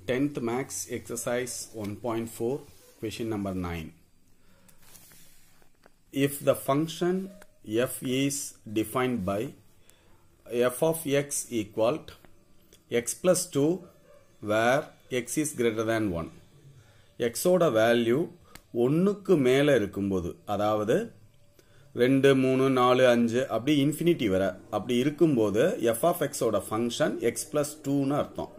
10th max exercise 1.4 question number 9 if the function f is defined by f of x equal to x plus 2 where x is greater than 1 x ஓட value ஒன்றுக்கு மேலே இருக்கும்போது அதாவது ரெண்டு மூணு நாலு அஞ்சு அப்படி இன்ஃபினிட்டி வர அப்படி இருக்கும்போது எஃப் ஆஃப் எக்ஸோட ஃபங்க்ஷன் எக்ஸ் பிளஸ் டூன்னு அர்த்தம்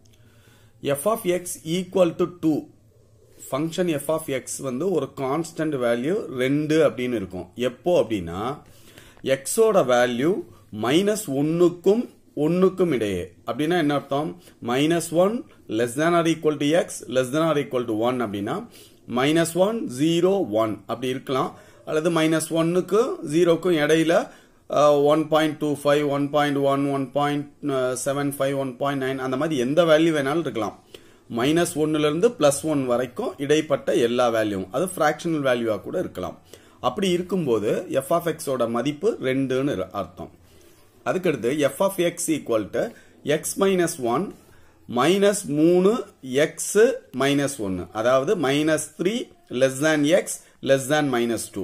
f of x equal to two function f of x வந்து ஒரு கான்ஸ்டன்ட் வேல்யூ ரெண்டு அப்படின்னு இருக்கும் எப்போ அப்படின்னா எக்ஸோட வேல்யூ மைனஸ் ஒன்னுக்கும் ஒன்னுக்கும் இடையே அப்படின்னா என்ன அர்த்தம் minus one less than or equal to x less than or equal to one அப்படின்னா மைனஸ் ஒன் ஜீரோ ஒன் அப்படி இருக்கலாம் அல்லது மைனஸ் ஒன்னுக்கு ஜீரோக்கும் இடையில one point two five one point one one point seven five one point nine அந்த மாதிரி எந்த வேல்யூ வேணாலும் இருக்கலாம் மைனஸ் ஒன்னுலேருந்து ப்ளஸ் ஒன் வரைக்கும் இடைப்பட்ட எல்லா வேல்யூவும் அது ஃப்ராக்ஷனல் வேல்யூவாக கூட இருக்கலாம் அப்படி இருக்கும்போது எஃப் ஆஃப் எக்ஸோட மதிப்பு ரெண்டுன்னு அர்த்தம் அதுக்கடுத்து f of x equal to x minus one minus மூணு எக்ஸ் மைனஸ் ஒன்று அதாவது minus three less than x less than minus two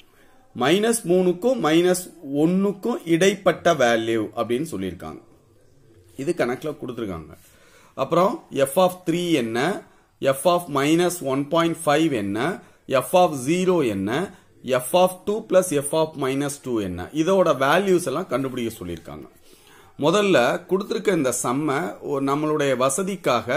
minus மூணுக்கும் மைனஸ் ஒன்னுக்கும் இடைப்பட்ட வேல்யூ அப்படின்னு சொல்லியிருக்காங்க இது கணக்கில் கொடுத்துருக்காங்க அப்புறம் எஃப் ஆஃப் த்ரீ என்ன f of minus one point five என்ன எஃப் ஆஃப் ஜீரோ என்ன f of two plus f of minus two என்ன இதோட வேல்யூஸ் எல்லாம் கண்டுபிடிக்க சொல்லியிருக்காங்க முதல்ல கொடுத்துருக்க இந்த சம்மை நம்மளுடைய வசதிக்காக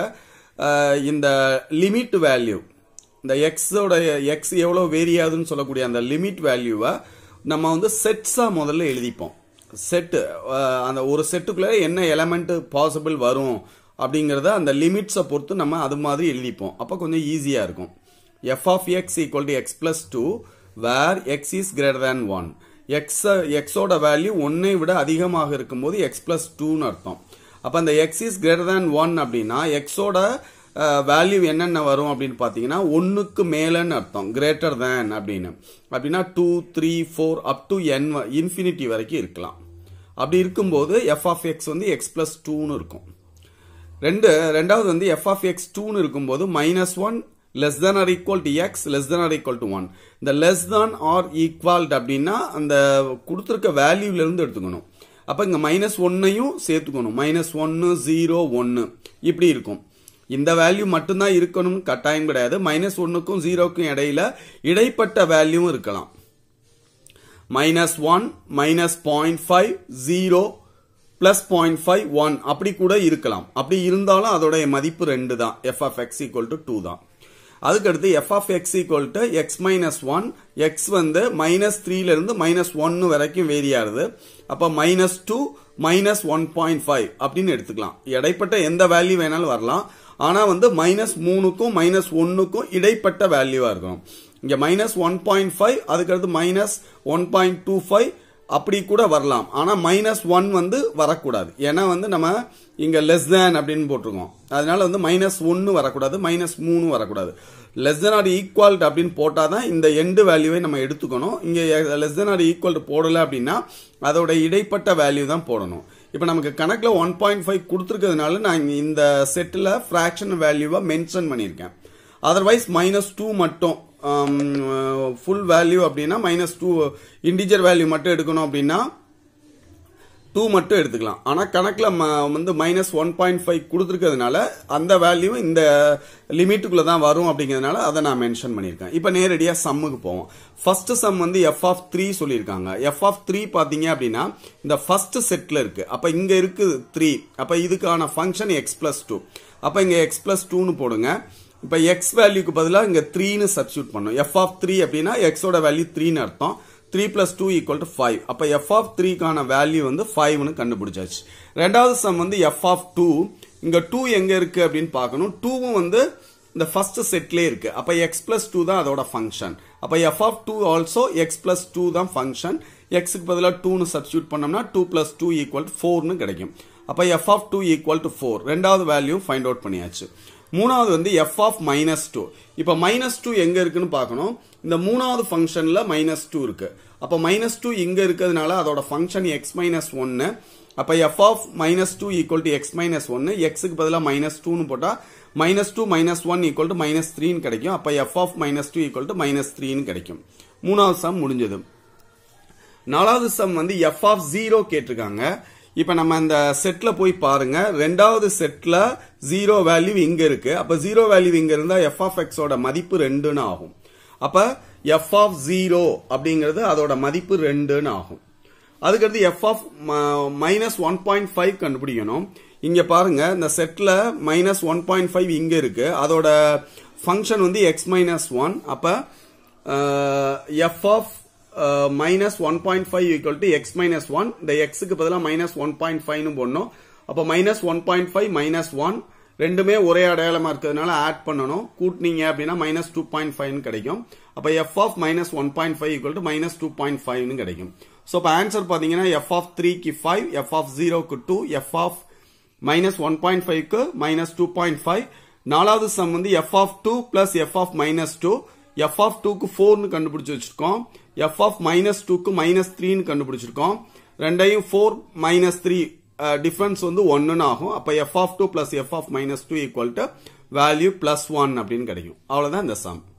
இந்த லிமிட் வேல்யூ இந்த எக்ஸோட எக்ஸ் எவ்வளோ வேரி ஆகுதுன்னு சொல்லக்கூடிய அந்த லிமிட் வேல்யூவை நம்ம வந்து செட்ஸாக முதல்ல எழுதிப்போம் செட்டு அந்த ஒரு செட்டுக்குள்ளே என்ன எலமெண்ட் பாசிபிள் வரும் அப்படிங்கிறத அந்த லிமிட்ஸை பொறுத்து நம்ம அது மாதிரி எழுதிப்போம் அப்போ கொஞ்சம் ஈஸியாக இருக்கும் f of x equal to x plus two where x is greater than one x எக்ஸோட வேல்யூ ஒன்னை விட அதிகமாக இருக்கும்போது எக்ஸ் பிளஸ் டூன்னு அர்த்தம் அப்போ அந்த x is greater than one அப்படின்னா எக்ஸோட வேல்யூ என்னென்ன வரும் அப்படின்னு பார்த்தீங்கன்னா ஒன்றுக்கு மேலேன்னு அர்த்தம் கிரேட்டர் தேன் அப்படின்னு அப்படின்னா two three four up to n infinity வரைக்கும் இருக்கலாம் அப்படி இருக்கும்போது எஃப் ஆஃப் எக்ஸ் வந்து எக்ஸ் பிளஸ் டூன்னு இருக்கும் ரெண்டு ரெண்டாவது வந்து எஃப் ஆஃப் எக்ஸ் டூன்னு இருக்கும்போது minus one less than or equal to x less than or equal to one இந்த லெஸ் தான் ஆர் ஈக்குவல்ட் அப்படின்னா அந்த கொடுத்துருக்க வேல்யூல இருந்து எடுத்துக்கணும் அப்போ இங்கே மைனஸ் ஒன்னையும் சேர்த்துக்கணும் மைனஸ் ஒன்று ஜீரோ ஒன்று இப்படி இருக்கும் இந்த வேல்யூ மட்டும்தான் இருக்கணும்னு கட்டாயம் கிடையாது மைனஸ் ஒன்னுக்கும் ஜீரோக்கும் இடையில இடைப்பட்ட வேல்யூவும் இருக்கலாம் minus one minus point five zero plus point five one அப்படி கூட இருக்கலாம் அப்படி இருந்தாலும் அதோடைய மதிப்பு ரெண்டு தான் f of x equal to two தான் அதுக்கடுத்து f of x equal to x minus one x வந்து மைனஸ் த்ரீல இருந்து மைனஸ் ஒன்னு வரைக்கும் வேரி ஆகுது அப்போ minus two minus one point five அப்படின்னு எடுத்துக்கலாம் இடைப்பட்ட எந்த வேல்யூ வேணாலும் வரலாம் ஆனா வந்து மைனஸ் மூணுக்கும் மைனஸ் ஒன்னுக்கும் இடைப்பட்ட வேல்யூவா இருக்கும் இங்க மைனஸ் ஒன் பாயிண்ட் ஃபைவ் அதுக்கடுத்து minus one point two five அப்படி கூட வரலாம் ஆனா மைனஸ் ஒன் வந்து வரக்கூடாது ஏன்னா வந்து நம்ம இங்க லெஸ் தேன் அப்படின்னு போட்டிருக்கோம் அதனால வந்து மைனஸ் ஒன்னு வரக்கூடாது மைனஸ் மூணு வரக்கூடாது லெஸ் தென் ஆர் ஈக்குவல் அப்படின்னு போட்டாதான் இந்த எண்டு வேல்யூவை நம்ம எடுத்துக்கணும் இங்க லெஸ் தென் ஆர் ஈக்குவல் போடல அப்படின்னா அதோட இடைப்பட்ட வேல்யூ தான் போடணும் இப்போ நமக்கு கணக்கில் ஒன் பாயிண்ட் ஃபைவ் கொடுத்துருக்கிறதுனால நான் இந்த செட்டில் ஃப்ராக்ஷன் வேல்யூவை மென்ஷன் பண்ணியிருக்கேன் அதர்வைஸ் மைனஸ் டூ மட்டும் ஃபுல் வேல்யூ அப்படின்னா மைனஸ் டூ இண்டிஜர் வேல்யூ மட்டும் எடுக்கணும் அப்படின்னா டூ மட்டும் எடுத்துக்கலாம் ஆனால் கணக்கில் வந்து மைனஸ் ஒன் பாயிண்ட் ஃபைவ் கொடுத்துருக்கிறதுனால அந்த வேல்யூ இந்த லிமிட்டுக்குள்ளே தான் வரும் அப்படிங்கிறதுனால அதை நான் மென்ஷன் பண்ணியிருக்கேன் இப்போ நேரடியாக சம்முக்கு போவோம் ஃபர்ஸ்ட் சம் வந்து எஃப் ஆஃப் த்ரீ சொல்லியிருக்காங்க எஃப் ஆஃப் த்ரீ பார்த்தீங்க அப்படின்னா இந்த ஃபர்ஸ்ட் செட்டில் இருக்கு அப்போ இங்கே இருக்கு த்ரீ அப்போ இதுக்கான ஃபங்க்ஷன் எக்ஸ் பிளஸ் டூ அப்போ இங்கே எக்ஸ் பிளஸ் டூன்னு போடுங்க இப்போ எக்ஸ் வேல்யூக்கு பதிலாக இங்கே த்ரீன்னு சப்ஸ்டியூட் பண்ணும் எஃப் ஆஃப் த்ரீ அப்படின்னா எக்ஸோட வேல்யூ த்ரீன்னு அர்த்தம் three plus two equal to five அப்போ எஃப் ஆஃப் த்ரீக்கான வேல்யூ வந்து ஃபைவ்னு கண்டுபிடிச்சாச்சு ரெண்டாவது சம் வந்து எஃப் ஆஃப் டூ இங்கே டூ எங்கே இருக்கு அப்படின்னு பார்க்கணும் டூவும் வந்து இந்த ஃபர்ஸ்ட் செட்லேயே இருக்கு அப்போ எக்ஸ் பிளஸ் டூ தான் அதோட ஃபங்க்ஷன் அப்போ f of two also x plus two தான் ஃபங்க்ஷன் எக்ஸுக்கு பதிலாக டூன்னு சப்ஸ்டியூட் பண்ணோம்னா two plus two equal to ஃபோர்னு கிடைக்கும் அப்போ f of two equal to four ரெண்டாவது வேல்யூ ஃபைண்ட் அவுட் பண்ணியாச்சு மூணாவது வந்து எஃப் ஆஃப் மைனஸ் டூ இப்போ மைனஸ் டூ எங்க இருக்குன்னு பார்க்கணும் இந்த மூணாவது ஃபங்க்ஷன்ல மைனஸ் டூ இருக்கு அப்போ மைனஸ் டூ இங்க இருக்கிறதுனால அதோட ஃபங்க்ஷன் எக்ஸ் மைனஸ் ஒன்னு அப்ப f of minus two equal to x minus ஒன்னு எக்ஸுக்கு பதிலாக மைனஸ் டூன்னு போட்டா minus two minus one equal to minus த்ரீன்னு கிடைக்கும் அப்ப f of minus two equal to minus த்ரீன்னு கிடைக்கும் மூணாவது சம் முடிஞ்சது நாலாவது சம் வந்து எஃப் ஆஃப் ஜீரோ கேட்டிருக்காங்க இப்ப நம்ம இந்த செட்ல போய் பாருங்க ரெண்டாவது செட்ல ஜீரோ வேல்யூ இங்க இருக்கு அப்ப ஜீரோ வேல்யூ இங்க இருந்தா எஃப் ஆஃப் எக்ஸோட மதிப்பு ரெண்டுன்னு ஆகும் அப்ப எஃப் ஆஃப் ஜீரோ அப்படிங்கிறது அதோட மதிப்பு ரெண்டுன்னு ஆகும் அதுக்கடுத்து f of minus one point five கண்டுபிடிக்கணும் இங்க பாருங்க இந்த செட்ல மைனஸ் ஒன் பாயிண்ட் ஃபைவ் இங்க இருக்கு அதோட ஃபங்க்ஷன் வந்து எக்ஸ் மைனஸ் ஒன் அப்ப f of minus one point five equal to x minus one இந்த எக்ஸுக்கு பதிலாக மைனஸ் ஒன் பாயிண்ட் ஃபைவ்னு போடணும் அப்போ minus one point five minus one ரெண்டுமே ஒரே அடையாளமா இருக்கிறதுனால ஆட் பண்ணணும் கூட்டினீங்க அப்படின்னா மைனஸ் டூ பாயிண்ட் ஃபைவ்னு கிடைக்கும் அப்போ f of minus one point five equal to minus two point ஃபைவ்னு கிடைக்கும் ஸோ இப்போ ஆன்சர் பார்த்தீங்கன்னா எஃப் ஆஃப் த்ரீக்கு ஃபைவ் எஃப் ஆஃப் ஜீரோக்கு two f of minus one point ஃபைவ்க்கு மைனஸ் டூ பாயிண்ட் ஃபைவ் நாலாவது சம் வந்து f of two plus f of minus two f of டூக்கு ஃபோர்னு கண்டுபிடிச்சு வச்சிருக்கோம் எஃப் ஆஃப் மைனஸ் டூக்கு மைனஸ் த்ரீன்னு கண்டுபிடிச்சிருக்கோம் ரெண்டையும் ஃபோர் மைனஸ் த்ரீ டிஃபரன்ஸ் வந்து ஒன்னுன்னு ஆகும் அப்ப f of two plus f of minus two equal to value plus one அப்படின்னு கிடைக்கும் அவ்வளவுதான் இந்த சம்